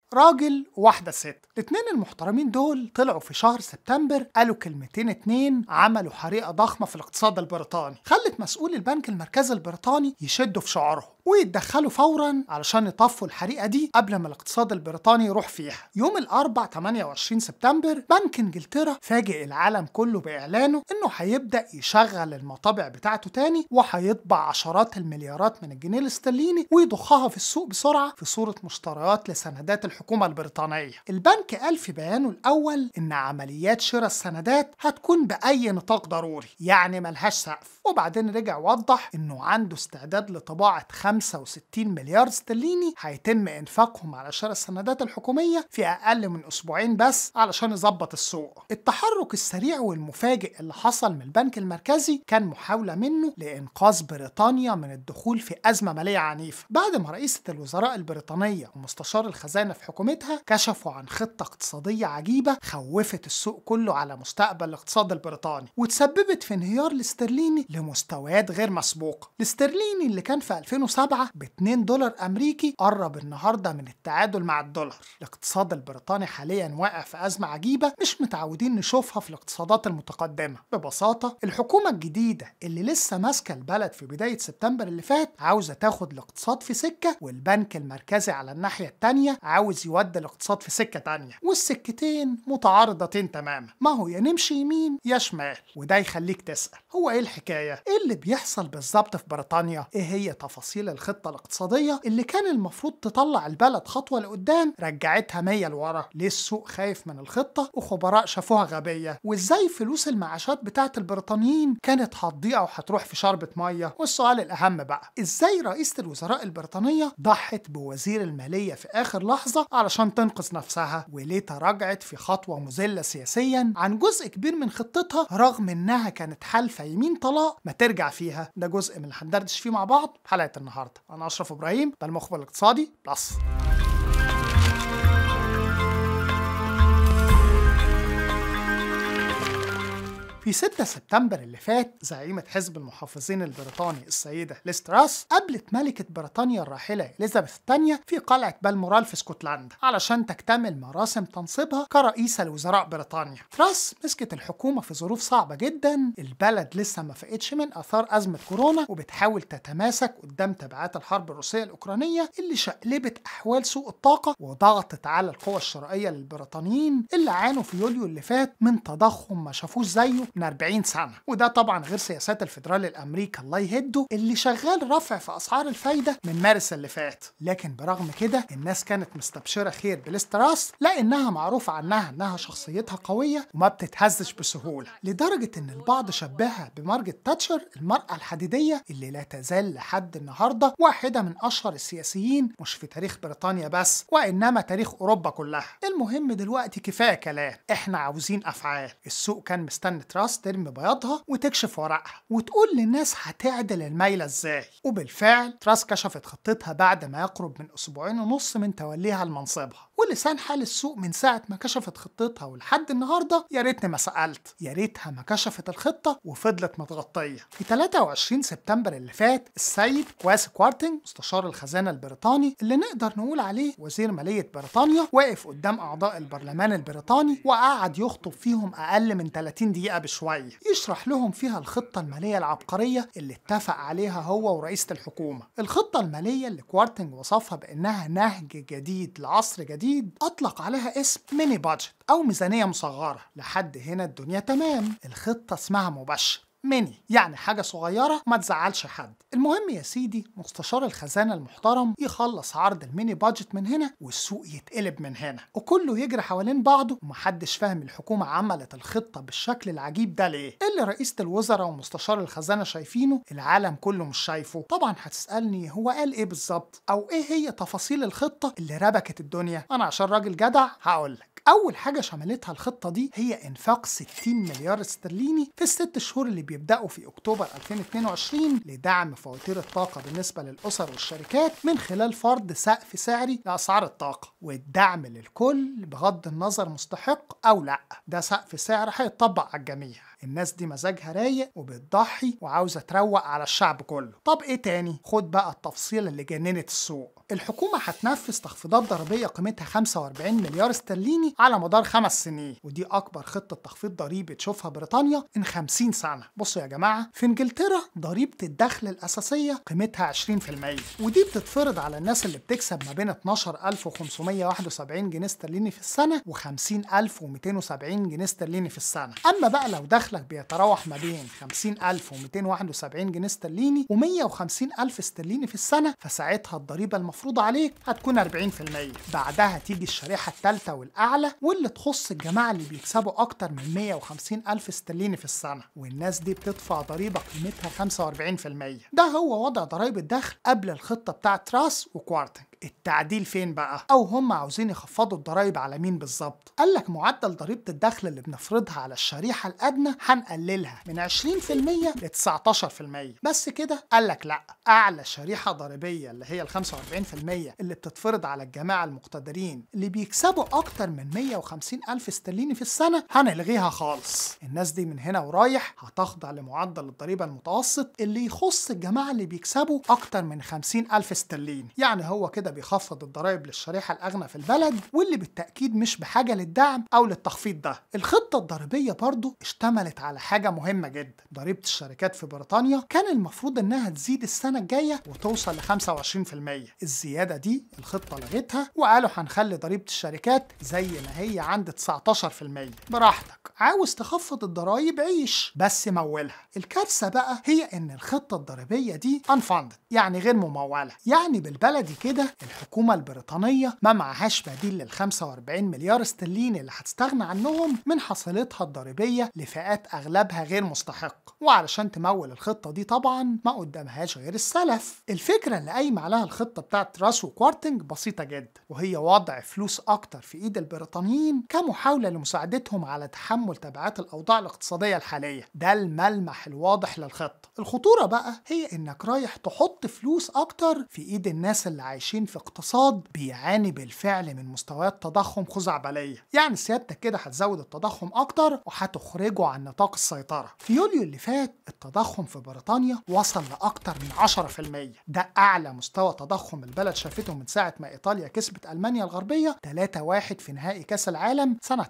راجل وواحدة ست الاتنين المحترمين دول طلعوا في شهر سبتمبر قالوا كلمتين اتنين عملوا حريقة ضخمة في الاقتصاد البريطاني خلت مسؤول البنك المركزي البريطاني يشدوا في شعرهم ويتدخلوا فورا علشان يطفوا الحريقة دي قبل ما الاقتصاد البريطاني يروح فيها يوم الأربع 28 سبتمبر بنك انجلترا فاجئ العالم كله بإعلانه إنه هيبدأ يشغل المطابع بتاعته تاني وهيطبع عشرات المليارات من الجنيه الاسترليني ويضخها في السوق بسرعة في صورة مشتريات لسندات الحكومة البريطانية البنك قال في بيانه الأول إن عمليات شراء السندات هتكون بأي نطاق ضروري يعني ملهاش سقف وبعدين رجع وضح إنه عنده استعداد لطباعة 65 مليار استرليني هيتم إنفاقهم على شراء السندات الحكومية في أقل من أسبوعين بس علشان يظبط السوق التحرك السريع والمفاجئ اللي حصل من البنك المركزي كان محاولة منه لإنقاذ بريطانيا من الدخول في أزمة مالية عنيفة بعد ما رئيسة الوزراء البريطانية ومستشار الخزانة في حكومتها كشفوا عن خطة اقتصادية عجيبة خوفت السوق كله على مستقبل الاقتصاد البريطاني وتسببت في انهيار الاسترليني لمستويات غير مسبوقة الاسترليني اللي كان في 2007 ب 2 دولار أمريكي قرب النهاردة من التعادل مع الدولار الاقتصاد البريطاني حاليا واقع في أزمة عجيبة مش متعودين نشوفها في الاقتصادات المتقدمة ببساطة الحكومة الجديدة اللي لسه ماسكة البلد في بداية سبتمبر اللي فات عاوزة تاخد الاقتصاد في سكة والبنك المركزي على الناحية التانية عاوز يودي الاقتصاد في سكة تانية والسكتين متعارضتين تماما ما هو يا نمشي يمين يا شمال وده يخليك تسأل هو ايه الحكاية؟ ايه اللي بيحصل بالظبط في بريطانيا؟ ايه هي تفاصيل الخطة الاقتصادية اللي كان المفروض تطلع البلد خطوة لقدام رجعتها مية لورا؟ ليه السوق خايف من الخطة وخبراء شافوها غبية؟ وازاي فلوس المعاشات بتاعت البريطانيين كانت هتضيع وهتروح في شربة مية؟ والسؤال الأهم بقى ازاي رئيسة الوزراء البريطانية ضحت بوزير المالية في آخر لحظة علشان تنقذ نفسها وليه تراجعت في خطوة مذلة سياسيا عن جزء كبير من خطتها رغم انها كانت حالفة يمين طلاق ما ترجع فيها ده جزء من اللي هندردش فيه مع بعض في حلقة النهاردة أنا أشرف إبراهيم ده المخبر الاقتصادي بلس في 6 سبتمبر اللي فات زعيمة حزب المحافظين البريطاني السيدة ليستراس قابلت ملكة بريطانيا الراحلة إليزابيث الثانية في قلعة بالمورال في اسكتلندا علشان تكتمل مراسم تنصيبها كرئيسة لوزراء بريطانيا. تراس مسكت الحكومة في ظروف صعبة جدا، البلد لسه ما فقتش من آثار أزمة كورونا وبتحاول تتماسك قدام تبعات الحرب الروسية الأوكرانية اللي شقلبت أحوال سوق الطاقة وضغطت على القوى الشرائية للبريطانيين اللي عانوا في يوليو اللي فات من تضخم ما شافوش زيه من 40 سنة وده طبعا غير سياسات الفيدرالي الأمريكي الله يهده اللي شغال رفع في أسعار الفايدة من مارس اللي فات لكن برغم كده الناس كانت مستبشرة خير بليستراس لأنها معروف عنها أنها شخصيتها قوية وما بتتهزش بسهولة لدرجة أن البعض شبهها بمارجت تاتشر المرأة الحديدية اللي لا تزال لحد النهاردة واحدة من أشهر السياسيين مش في تاريخ بريطانيا بس وإنما تاريخ أوروبا كلها المهم دلوقتي كفاية كلام احنا عاوزين أفعال السوق كان مستني تراس ترمي بياضها وتكشف ورقها وتقول للناس هتعدل الميلة ازاي وبالفعل تراس كشفت خطتها بعد ما يقرب من اسبوعين ونص من توليها لمنصبها ولسان حال السوق من ساعة ما كشفت خطتها ولحد النهاردة يا ريتني ما سألت يا ريتها ما كشفت الخطة وفضلت متغطية في 23 سبتمبر اللي فات السيد كواسي كوارتنج مستشار الخزانة البريطاني اللي نقدر نقول عليه وزير مالية بريطانيا واقف قدام أعضاء البرلمان البريطاني وقعد يخطب فيهم أقل من 30 دقيقة بشوية يشرح لهم فيها الخطة المالية العبقرية اللي اتفق عليها هو ورئيسة الحكومة الخطة المالية اللي كوارتنج وصفها بأنها نهج جديد لعصر جديد أطلق عليها اسم ميني بادجت أو ميزانية مصغرة لحد هنا الدنيا تمام الخطة اسمها مباشر ميني يعني حاجة صغيرة ما تزعلش حد المهم يا سيدي مستشار الخزانة المحترم يخلص عرض الميني بادجت من هنا والسوق يتقلب من هنا وكله يجري حوالين بعضه ومحدش فاهم الحكومة عملت الخطة بالشكل العجيب ده ليه اللي رئيسة الوزراء ومستشار الخزانة شايفينه العالم كله مش شايفه طبعا هتسألني هو قال ايه بالظبط او ايه هي تفاصيل الخطة اللي ربكت الدنيا انا عشان راجل جدع هقولك أول حاجة شملتها الخطة دي هي إنفاق 60 مليار استرليني في الست شهور اللي بيبدأوا في أكتوبر 2022 لدعم فواتير الطاقة بالنسبة للأسر والشركات من خلال فرض سقف سعري لأسعار الطاقة والدعم للكل بغض النظر مستحق أو لأ ده سقف سعر هيتطبق على الجميع الناس دي مزاجها رايق وبتضحي وعاوزة تروق على الشعب كله طب ايه تاني خد بقى التفصيلة اللي جننت السوق الحكومة هتنفذ تخفيضات ضريبية قيمتها 45 مليار استرليني على مدار خمس سنين ودي أكبر خطة تخفيض ضريبي تشوفها بريطانيا من 50 سنة بصوا يا جماعة في إنجلترا ضريبة الدخل الأساسية قيمتها 20% ودي بتتفرض على الناس اللي بتكسب ما بين 12571 جنيه استرليني في السنة و 50270 جنيه استرليني في السنة أما بقى لو دخلك بيتراوح ما بين 50271 جنيه استرليني و 150000 استرليني في السنة فساعتها الضريبة المفروضة عليك هتكون 40% بعدها تيجي الشريحة الثالثة والأعلى واللي تخص الجماعة اللي بيكسبوا أكتر من 150 ألف استرليني في السنة والناس دي بتدفع ضريبة قيمتها 45% ده هو وضع ضرائب الدخل قبل الخطة بتاعة تراس وكوارتنج التعديل فين بقى؟ أو هم عاوزين يخفضوا الضرايب على مين بالظبط؟ قال لك معدل ضريبة الدخل اللي بنفرضها على الشريحة الأدنى هنقللها من 20% ل 19% بس كده؟ قال لك لا أعلى شريحة ضريبية اللي هي ال 45% اللي بتتفرض على الجماعة المقتدرين اللي بيكسبوا أكتر من 150 ألف استرليني في السنة هنلغيها خالص الناس دي من هنا ورايح هتخضع لمعدل الضريبة المتوسط اللي يخص الجماعة اللي بيكسبوا أكتر من 50 ألف استرليني يعني هو كده بيخفض الضرائب للشريحة الأغنى في البلد واللي بالتأكيد مش بحاجة للدعم أو للتخفيض ده الخطة الضريبية برضو اشتملت على حاجة مهمة جدا ضريبة الشركات في بريطانيا كان المفروض إنها تزيد السنة الجاية وتوصل ل 25% الزيادة دي الخطة لغتها وقالوا هنخلي ضريبة الشركات زي ما هي عند 19% براحتك عاوز تخفض الضرايب عيش بس مولها الكارثة بقى هي إن الخطة الضريبية دي unfunded يعني غير ممولة يعني بالبلدي كده الحكومة البريطانية ما معهاش بديل لل 45 مليار استرليني اللي هتستغنى عنهم من حصيلتها الضريبية لفئات أغلبها غير مستحق وعلشان تمول الخطة دي طبعا ما قدامهاش غير السلف الفكرة اللي قايمة عليها الخطة بتاعت راس وكوارتنج بسيطة جدا وهي وضع فلوس أكتر في إيد البريطانيين كمحاولة لمساعدتهم على تحمل تبعات الأوضاع الاقتصادية الحالية ده الملمح الواضح للخطة الخطورة بقى هي إنك رايح تحط فلوس أكتر في إيد الناس اللي عايشين في اقتصاد بيعاني بالفعل من مستويات تضخم خزعبلية يعني سيادتك كده هتزود التضخم أكتر وهتخرجه عن نطاق السيطرة في يوليو اللي فات التضخم في بريطانيا وصل لأكتر من 10% ده أعلى مستوى تضخم البلد شافته من ساعة ما إيطاليا كسبت ألمانيا الغربية 3-1 في نهائي كأس العالم سنة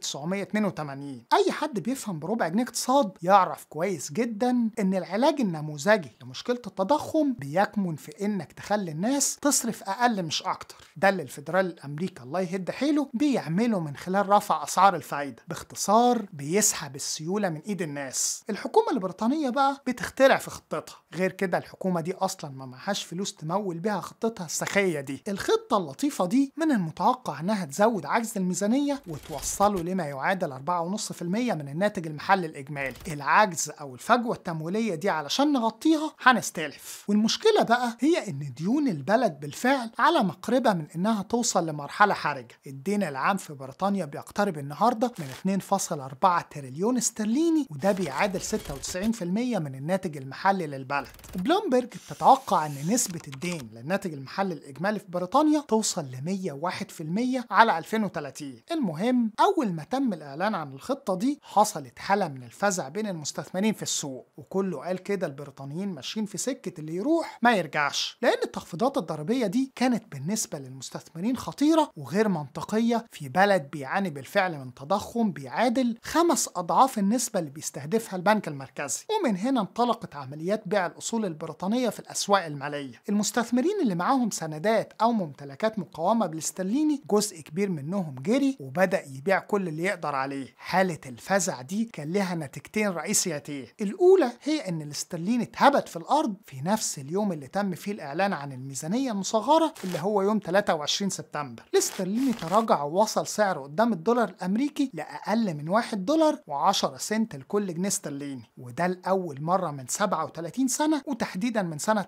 1982 أي حد بيفهم بربع جنيه اقتصاد يعرف كويس جدا إن العلاج النموذجي لمشكلة التضخم بيكمن في إنك تخلي الناس تصرف أقل مش أكتر ده اللي الفدرالي الأمريكي الله يهد حيله بيعمله من خلال رفع أسعار الفايدة باختصار بيسحب السيولة من إيد الناس الحكومة البريطانية بقى بتخترع في خطتها غير كده الحكومة دي أصلا ما معهاش فلوس تمول بيها خطتها السخية دي الخطة اللطيفة دي من المتوقع إنها تزود عجز الميزانية وتوصله لما يعادل 4.5% من الناتج المحلي الإجمالي العجز أو الفجوة التمويلية دي علشان نغطيها هنستلف والمشكلة بقى هي إن ديون البلد بالفعل على مقربة من إنها توصل لمرحلة حرجة الدين العام في بريطانيا بيقترب النهاردة من 2.4 تريليون استرليني وده بيعادل 96% من الناتج المحلي للبلد بلومبرج تتوقع ان نسبة الدين للناتج المحلي الإجمالي في بريطانيا توصل ل 101% على 2030 المهم أول ما تم الإعلان عن الخطة دي حصلت حالة من الفزع بين المستثمرين في السوق وكله قال كده البريطانيين ماشيين في سكة اللي يروح ما يرجعش لأن التخفيضات الضريبية دي كانت بالنسبة للمستثمرين خطيرة وغير منطقية في بلد بيعاني بالفعل من تضخم بيعادل خمس أضعاف النسبة اللي بيستهدفها البنك المركزي ومن هنا انطلقت عمليات بيع الأصول البريطانية في الأسواق المالية المستثمرين اللي معاهم سندات أو ممتلكات مقاومة بالاسترليني جزء كبير منهم جري وبدأ يبيع كل اللي يقدر عليه حالة الفزع دي كان لها نتيجتين رئيسيتين الأولى هي إن الاسترليني اتهبت في الأرض في نفس اليوم اللي تم فيه الإعلان عن الميزانية المصغرة اللي هو يوم 23 سبتمبر الاسترليني تراجع ووصل سعره قدام الدولار الأمريكي لأقل من 1 دولار و10 سنت لكل جنيه استرليني وده لأول مرة من 37 سنة وتحديدا من سنة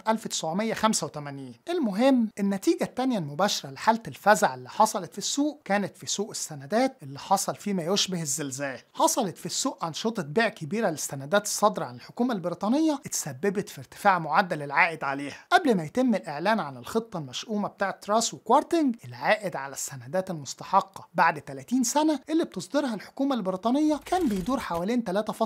1985 المهم النتيجة التانية المباشرة لحالة الفزع اللي حصلت في السوق كانت في سوق السندات اللي حصل فيه ما يشبه الزلزال حصلت في السوق أنشطة بيع كبيرة للسندات الصادرة عن الحكومة البريطانية اتسببت في ارتفاع معدل العائد عليها قبل ما يتم الإعلان عن الخطة المشهورة المشؤومة بتاعت تراس وكوارتنج العائد على السندات المستحقة بعد 30 سنة اللي بتصدرها الحكومة البريطانية كان بيدور حوالين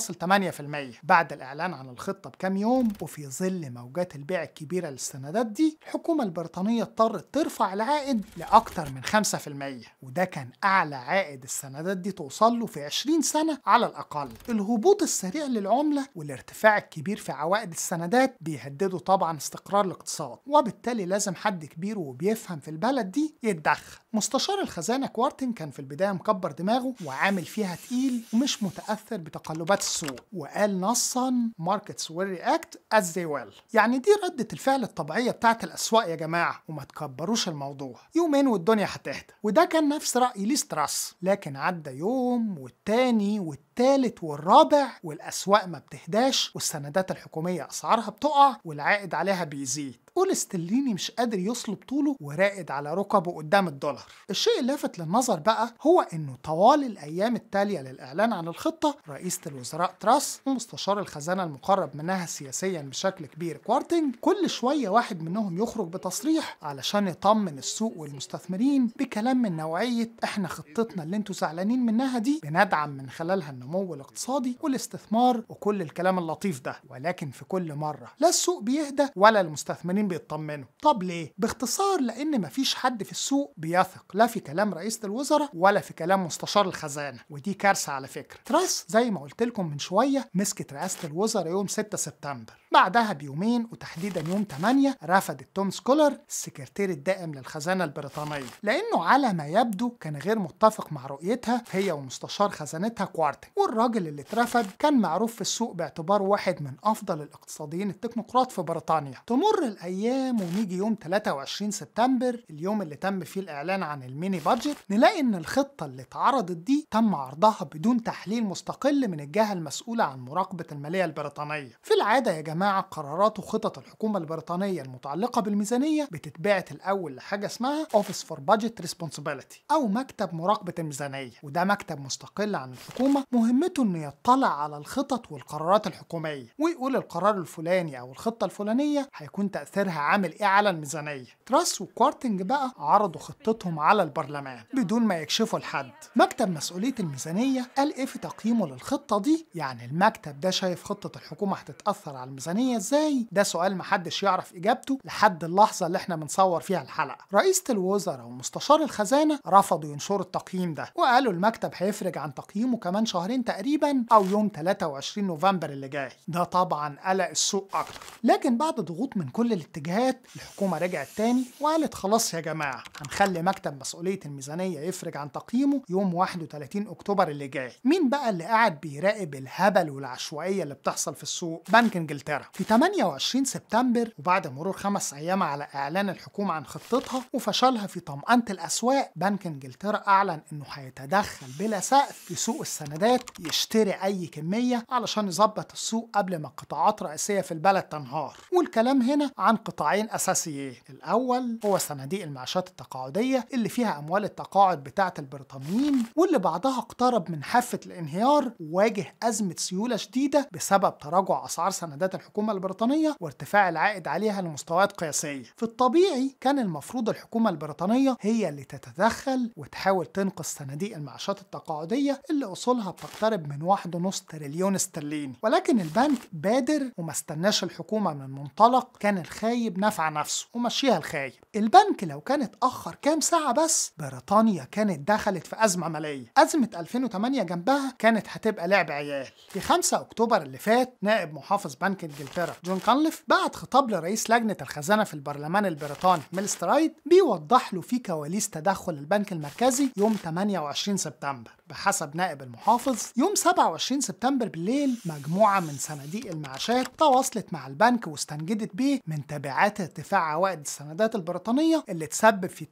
3.8% بعد الإعلان عن الخطة بكام يوم وفي ظل موجات البيع الكبيرة للسندات دي الحكومة البريطانية اضطرت ترفع العائد لأكتر من 5% وده كان أعلى عائد السندات دي توصل له في 20 سنة على الأقل الهبوط السريع للعملة والارتفاع الكبير في عوائد السندات بيهددوا طبعا استقرار الاقتصاد وبالتالي لازم حد كبير وبيفهم في البلد دي يتدخل مستشار الخزانة كوارتن كان في البداية مكبر دماغه وعامل فيها تقيل ومش متأثر بتقلبات السوق وقال نصا markets will react as they will يعني دي ردة الفعل الطبيعية بتاعت الأسواق يا جماعة وما تكبروش الموضوع يومين والدنيا هتهدى وده كان نفس رأي ليستراس لكن عدى يوم والتاني والتالت والرابع والأسواق ما بتهداش والسندات الحكومية أسعارها بتقع والعائد عليها بيزيد قول استرليني مش قادر يصلب طوله وراقد على ركبه قدام الدولار الشيء اللافت للنظر بقى هو انه طوال الايام التاليه للاعلان عن الخطه رئيسه الوزراء تراس ومستشار الخزانه المقرب منها سياسيا بشكل كبير كوارتنج كل شويه واحد منهم يخرج بتصريح علشان يطمن السوق والمستثمرين بكلام من نوعيه احنا خطتنا اللي انتوا زعلانين منها دي بندعم من خلالها النمو الاقتصادي والاستثمار وكل الكلام اللطيف ده ولكن في كل مره لا السوق بيهدى ولا المستثمرين بيطمنوا طب ليه باختصار لان مفيش حد في السوق بيثق لا في كلام رئيسة الوزراء ولا في كلام مستشار الخزانة ودي كارثة على فكرة تراس زي ما قلت لكم من شوية مسكت رئاسة الوزراء يوم 6 سبتمبر بعدها بيومين وتحديدا يوم 8 رفضت توم سكولر السكرتير الدائم للخزانة البريطانية لأنه على ما يبدو كان غير متفق مع رؤيتها هي ومستشار خزانتها كوارتن والراجل اللي اترفض كان معروف في السوق باعتباره واحد من أفضل الاقتصاديين التكنوقراط في بريطانيا تمر الأيام ونيجي يوم 23 سبتمبر اليوم اللي تم فيه الإعلان عن الميني بادجت نلاقي إن الخطة اللي اتعرضت دي تم عرضها بدون تحليل مستقل من الجهة المسؤولة عن مراقبة المالية البريطانية في العادة يا جماعة قرارات وخطط الحكومة البريطانية المتعلقة بالميزانية بتتبعت الأول لحاجة اسمها Office for Budget Responsibility أو مكتب مراقبة الميزانية وده مكتب مستقل عن الحكومة مهمته إنه يطلع على الخطط والقرارات الحكومية ويقول القرار الفلاني أو الخطة الفلانية هيكون تأثيرها عامل إيه على الميزانية تراس وكوارتنج بقى عرضوا خطتهم على البرلمان بدون ما يكشفوا لحد مكتب مسؤولية الميزانية قال إيه في تقييمه للخطة دي يعني المكتب ده شايف خطة الحكومة هتتأثر على الميزانية إزاي ده سؤال محدش يعرف إجابته لحد اللحظة اللي احنا بنصور فيها الحلقة رئيسة الوزراء ومستشار الخزانة رفضوا ينشروا التقييم ده وقالوا المكتب هيفرج عن تقييمه كمان شهرين تقريبا أو يوم 23 نوفمبر اللي جاي ده طبعا قلق السوق أكتر لكن بعد ضغوط من كل الاتجاهات الحكومة رجعت تاني وقالت خلاص يا جماعة هنخلي مكتب مسؤولية الميزانية يفرج عن تقييمه يوم 31 أكتوبر اللي جاي مين بقى اللي قاعد بيراقب الهبل والعشوائية اللي بتحصل في السوق بنك انجلترا في 28 سبتمبر وبعد مرور خمس أيام على إعلان الحكومة عن خطتها وفشلها في طمأنة الأسواق بنك انجلترا أعلن إنه هيتدخل بلا سقف في سوق السندات يشتري أي كمية علشان يظبط السوق قبل ما قطاعات رئيسية في البلد تنهار والكلام هنا عن قطاعين أساسيين الأول هو صناديق المعاشات التقاعدية اللي فيها أموال التقاعد بتاعة البريطانيين واللي بعدها اقترب من حافة الانهيار وواجه أزمة سيولة شديدة بسبب تراجع أسعار سندات الحكومة البريطانية وارتفاع العائد عليها لمستويات قياسية في الطبيعي كان المفروض الحكومة البريطانية هي اللي تتدخل وتحاول تنقذ صناديق المعاشات التقاعدية اللي أصولها بتقترب من واحد ونص تريليون استرليني ولكن البنك بادر وما استناش الحكومة من منطلق كان الخايب نفع نفسه ومشيها الخايب البنك لو كان اتأخر كام ساعة بس بريطانيا كانت دخلت في أزمة مالية أزمة 2008 جنبها كانت هتبقى لعب عيال في 5 أكتوبر اللي فات نائب محافظ بنك انجلترا جون كانليف بعت خطاب لرئيس لجنة الخزانة في البرلمان البريطاني ميلسترايد بيوضح له في كواليس تدخل البنك المركزي يوم 28 سبتمبر بحسب نائب المحافظ يوم 27 سبتمبر بالليل مجموعة من صناديق المعاشات تواصلت مع البنك واستنجدت بيه من تبعات ارتفاع عوائد السندات البريطانية اللي تسبب في تحول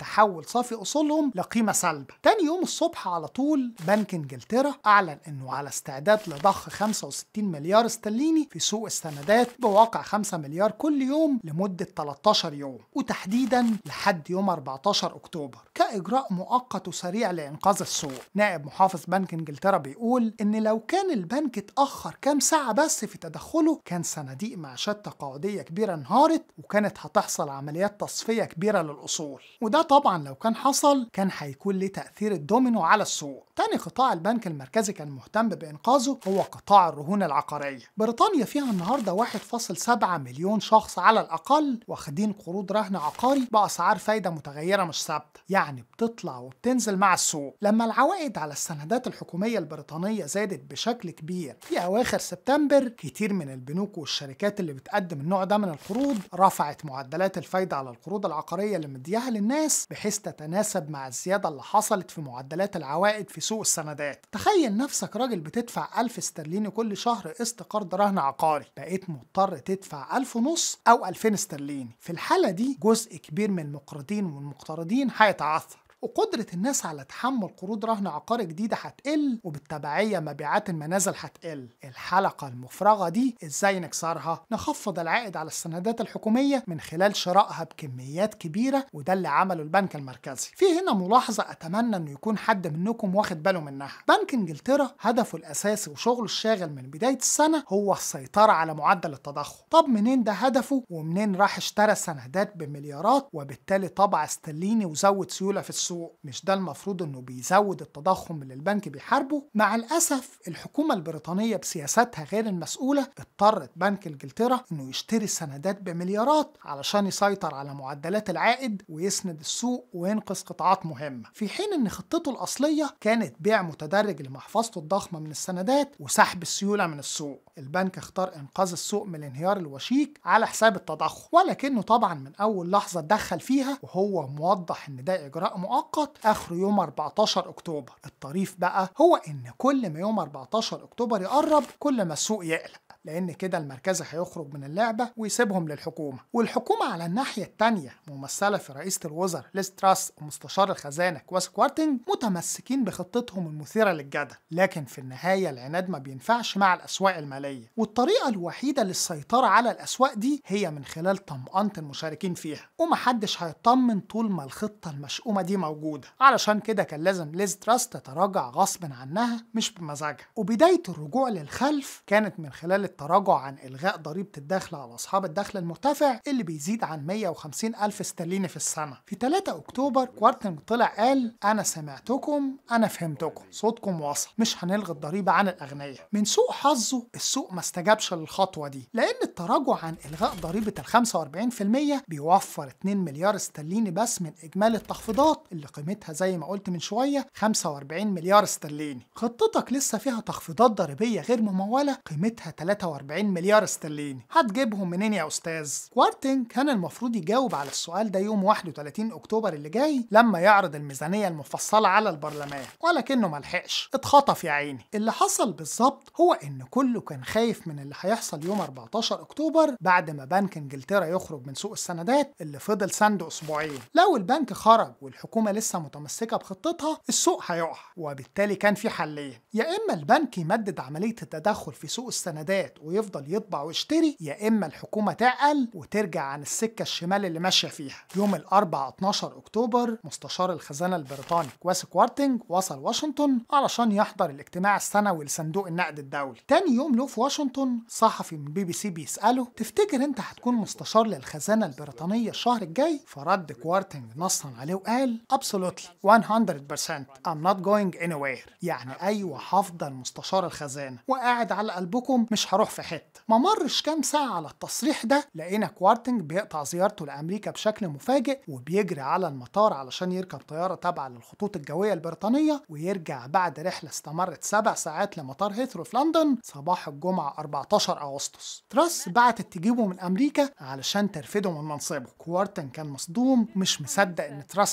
صافي أصولهم لقيمة سلبة تاني يوم الصبح على طول بنك إنجلترا أعلن أنه على استعداد لضخ 65 مليار استرليني في سوق السندات بواقع 5 مليار كل يوم لمدة 13 يوم وتحديدا لحد يوم 14 أكتوبر كإجراء مؤقت وسريع لإنقاذ السوق نائب محافظ بنك إنجلترا بيقول إن لو كان البنك اتأخر كام ساعة بس في تدخله كان صناديق معاشات تقاعدية كبيرة انهارت وكانت هتحصل عمليات تصفية كبيرة للأصول وده طبعا لو كان حصل كان هيكون ليه تأثير الدومينو على السوق تاني قطاع البنك المركزي كان مهتم بإنقاذه هو قطاع الرهون العقارية بريطانيا فيها النهاردة 1.7 مليون شخص على الأقل واخدين قروض رهن عقاري بأسعار فايدة متغيرة مش ثابتة يعني بتطلع وبتنزل مع السوق لما العوائد على السندات الحكومية البريطانية زادت بشكل كبير في أواخر سبتمبر كتير من البنوك والشركات اللي بتقدم النوع ده من القروض رفعت معدلات الفايدة على القروض العقارية اللي مديها للناس بحيث تتناسب مع الزيادة اللي حصلت في معدلات العوائد في سوق السندات تخيل نفسك راجل بتدفع 1000 استرليني كل شهر قسط قرض رهن عقاري بقيت مضطر تدفع 1000 ونص أو 2000 استرليني في الحالة دي جزء كبير من المقرضين والمقترضين هيتعثر وقدرة الناس على تحمل قروض رهن عقاري جديدة هتقل وبالتبعية مبيعات المنازل هتقل الحلقة المفرغة دي ازاي نكسرها؟ نخفض العائد على السندات الحكومية من خلال شرائها بكميات كبيرة وده اللي عمله البنك المركزي في هنا ملاحظة أتمنى أنه يكون حد منكم واخد باله منها بنك إنجلترا هدفه الأساسي وشغله الشاغل من بداية السنة هو السيطرة على معدل التضخم طب منين ده هدفه ومنين راح اشترى سندات بمليارات وبالتالي طبع استرليني وزود سيولة في السوق مش ده المفروض انه بيزود التضخم اللي البنك بيحاربه مع الاسف الحكومه البريطانيه بسياساتها غير المسؤوله اضطرت بنك انجلترا انه يشتري سندات بمليارات علشان يسيطر على معدلات العائد ويسند السوق وينقذ قطاعات مهمه في حين ان خطته الاصليه كانت بيع متدرج لمحفظته الضخمه من السندات وسحب السيوله من السوق البنك اختار انقاذ السوق من الانهيار الوشيك على حساب التضخم ولكنه طبعا من اول لحظه اتدخل فيها وهو موضح ان ده اجراء مؤقت اخره يوم 14 اكتوبر الطريف بقى هو ان كل ما يوم 14 اكتوبر يقرب كل ما السوق يقلق لان كده المركزي هيخرج من اللعبه ويسيبهم للحكومه والحكومه على الناحيه الثانيه ممثله في رئيسه الوزراء ليز تراس ومستشار الخزانه كواس كوارتنج متمسكين بخطتهم المثيره للجدل لكن في النهايه العناد ما بينفعش مع الاسواق الماليه والطريقه الوحيده للسيطره على الاسواق دي هي من خلال طمأنة المشاركين فيها ومحدش هيطمن طول ما الخطه المشؤومه دي موجوده علشان كده كان لازم ليز تراس تتراجع غصب عنها مش بمزاجها وبدايه الرجوع للخلف كانت من خلال التراجع عن إلغاء ضريبة الدخل على أصحاب الدخل المرتفع اللي بيزيد عن 150 ألف استرليني في السنة في 3 أكتوبر كوارتنج طلع قال أنا سمعتكم أنا فهمتكم صوتكم وصل مش هنلغي الضريبة عن الأغنياء من سوء حظه السوق ما استجابش للخطوة دي لأن التراجع عن إلغاء ضريبة ال 45% بيوفر 2 مليار استرليني بس من إجمالي التخفيضات اللي قيمتها زي ما قلت من شوية 45 مليار استرليني خطتك لسه فيها تخفيضات ضريبية غير ممولة قيمتها 43 مليار استرليني هتجيبهم منين يا استاذ كوارتنج كان المفروض يجاوب على السؤال ده يوم 31 اكتوبر اللي جاي لما يعرض الميزانيه المفصله على البرلمان ولكنه ملحقش اتخطف يا عيني اللي حصل بالظبط هو ان كله كان خايف من اللي هيحصل يوم 14 اكتوبر بعد ما بنك انجلترا يخرج من سوق السندات اللي فضل سنده اسبوعين لو البنك خرج والحكومه لسه متمسكه بخطتها السوق هيقع وبالتالي كان في حلين يا اما البنك يمدد عمليه التدخل في سوق السندات ويفضل يطبع ويشتري يا اما الحكومه تعقل وترجع عن السكه الشمال اللي ماشيه فيها يوم الاربعاء 12 اكتوبر مستشار الخزانه البريطاني كواس كوارتنج وصل واشنطن علشان يحضر الاجتماع السنوي لصندوق النقد الدولي تاني يوم له في واشنطن صحفي من بي بي سي بيساله تفتكر انت هتكون مستشار للخزانه البريطانيه الشهر الجاي فرد كوارتنج نصا عليه وقال absolutely 100% I'm not going anywhere يعني ايوه هفضل مستشار الخزانه وقاعد على قلبكم مش هروح في حته ما مرش كام ساعه على التصريح ده لقينا كوارتنج بيقطع زيارته لامريكا بشكل مفاجئ وبيجري على المطار علشان يركب طياره تابعه للخطوط الجويه البريطانيه ويرجع بعد رحله استمرت سبع ساعات لمطار هيثرو في لندن صباح الجمعه 14 اغسطس تراس بعتت تجيبه من امريكا علشان ترفده من منصبه كوارتن كان مصدوم مش مصدق ان تراس رفضته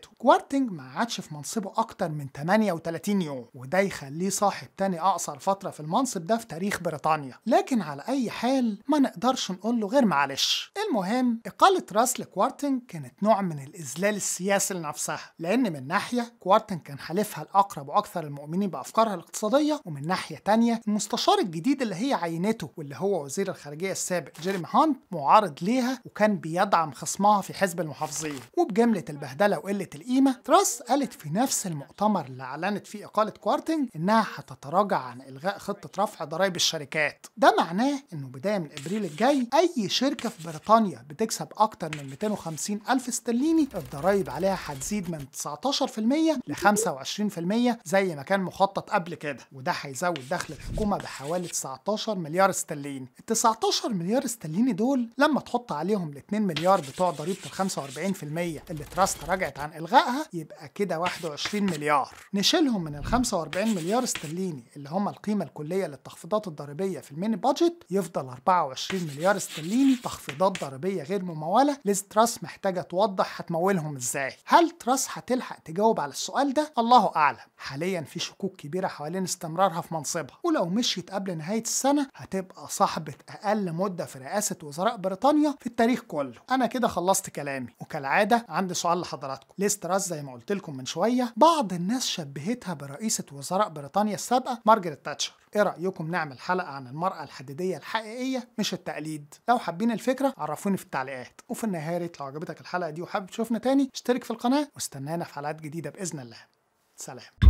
حياته كوارتنج ما عادش في منصبه أكتر من 38 يوم وده يخليه صاحب تاني أقصر فترة في المنصب ده في تاريخ بريطانيا لكن على أي حال ما نقدرش نقول له غير معلش المهم إقالة راس لكوارتنج كانت نوع من الإذلال السياسي لنفسها لأن من ناحية كوارتنج كان حليفها الأقرب وأكثر المؤمنين بأفكارها الاقتصادية ومن ناحية تانية المستشار الجديد اللي هي عينته واللي هو وزير الخارجية السابق جيريمي هانت معارض ليها وكان بيدعم خصمها في حزب المحافظين وبجملة البهدلة وقلة القيمة تراس قالت في نفس المؤتمر اللي أعلنت فيه إقالة كوارتنج إنها هتتراجع عن إلغاء خطة رفع ضرائب الشركات ده معناه إنه بداية من إبريل الجاي أي شركة في بريطانيا بتكسب أكتر من 250 ألف استرليني الضرايب عليها هتزيد من 19% ل 25% زي ما كان مخطط قبل كده وده هيزود دخل الحكومة بحوالي 19 مليار استرليني ال 19 مليار استرليني دول لما تحط عليهم ال 2 مليار بتوع ضريبة ال 45% اللي تراست راجعت عن إلغائها يبقى كده 21 مليار نشيلهم من ال 45 مليار استرليني اللي هم القيمة الكلية للتخفيضات الضريبية في الميني بادجت يفضل 24 مليار استرليني تخفيضات ضريبية غير ممولة ليز تراس محتاجة توضح هتمولهم ازاي هل تراس هتلحق تجاوب على السؤال ده الله أعلم حاليا في شكوك كبيرة حوالين استمرارها في منصبها ولو مشيت قبل نهاية السنة هتبقى صاحبة أقل مدة في رئاسة وزراء بريطانيا في التاريخ كله أنا كده خلصت كلامي وكالعادة عندي سؤال لحضراتكم ليز تراس زي ما قلت لكم من شوية بعض الناس شبهتها برئيسة وزراء بريطانيا السابقة مارجريت تاتشر ايه رأيكم نعمل حلقة عن المرأة الحديدية الحقيقية مش التقليد لو حابين الفكرة عرفوني في التعليقات وفي النهاية لو عجبتك الحلقة دي وحابب تشوفنا تاني اشترك في القناة واستنانا في حلقات جديدة بإذن الله سلام